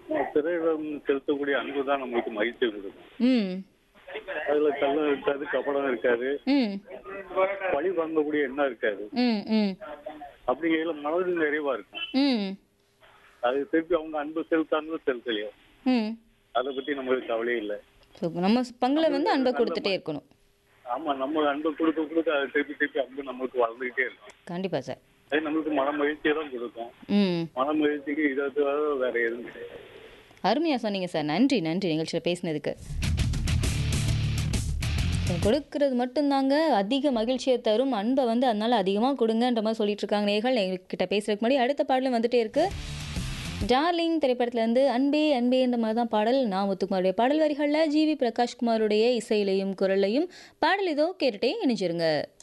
பிறரிடம் செலுத்தக்கூடிய அன்பு தான் நம்மளுக்கு மகிழ்ச்சி கொடுக்கும் ம் அதுல கள்ளம் இருக்காது கபடம் இருக்காது ம் பழி வாங்கக்கூடிய எண்ணம் இருக்காது ம் ம் அப்படிங்கையில மனதில் நிறைவா இருக்கும் ம் அது திருப்பி அவங்க அன்பு செலுத்தாலும் செலுத்தலையோ ம் அதை பத்தி நம்மளுக்கு கவலையே இல்லை ஸோ நம்ம பங்குல வந்து அன்பை கொடுத்துட்டே இருக்கணும் ஆமா நம்ம அன்பு கொடுக்க கொடுக்க அது திருப்பி திருப்பி அன்பு நம்மளுக்கு வளர்ந்துகிட்டே இருக்கும் கண்டிப்பா சார் அது நம்மளுக்கு மன மகிழ்ச்சியை தான் கொடுக்கும் ம் மன மகிழ்ச்சிக்கு இதை தவிர வேற எதுவும் கிடையாது அருமையாக சொன்னீங்க சார் நன்றி நன்றி நிகழ்ச்சியில் பேசினதுக்கு So, கொடுக்கறது மட்டும்தாங்க அதிக மகிழ்ச்சியை தரும் அன்பை வந்து அதனால அதிகமாக கொடுங்கன்ற மாதிரி சொல்லிட்டு இருக்காங்க நேர்கள் எங்ககிட்ட பேசுறதுக்கு முன்னாடி அடுத்த பாடலும் வந்துட்டே இருக்கு டார்லிங் திரைப்படத்துலேருந்து அன்பே அன்பே என்ற மாதிரி தான் பாடல் நான் முத்துக்குமாருடைய பாடல் வரிகளில் ஜிவி பிரகாஷ்குமாருடைய இசையிலையும் குரல்லையும் பாடல் இதோ கேட்டுட்டே இணைஞ்சிருங்க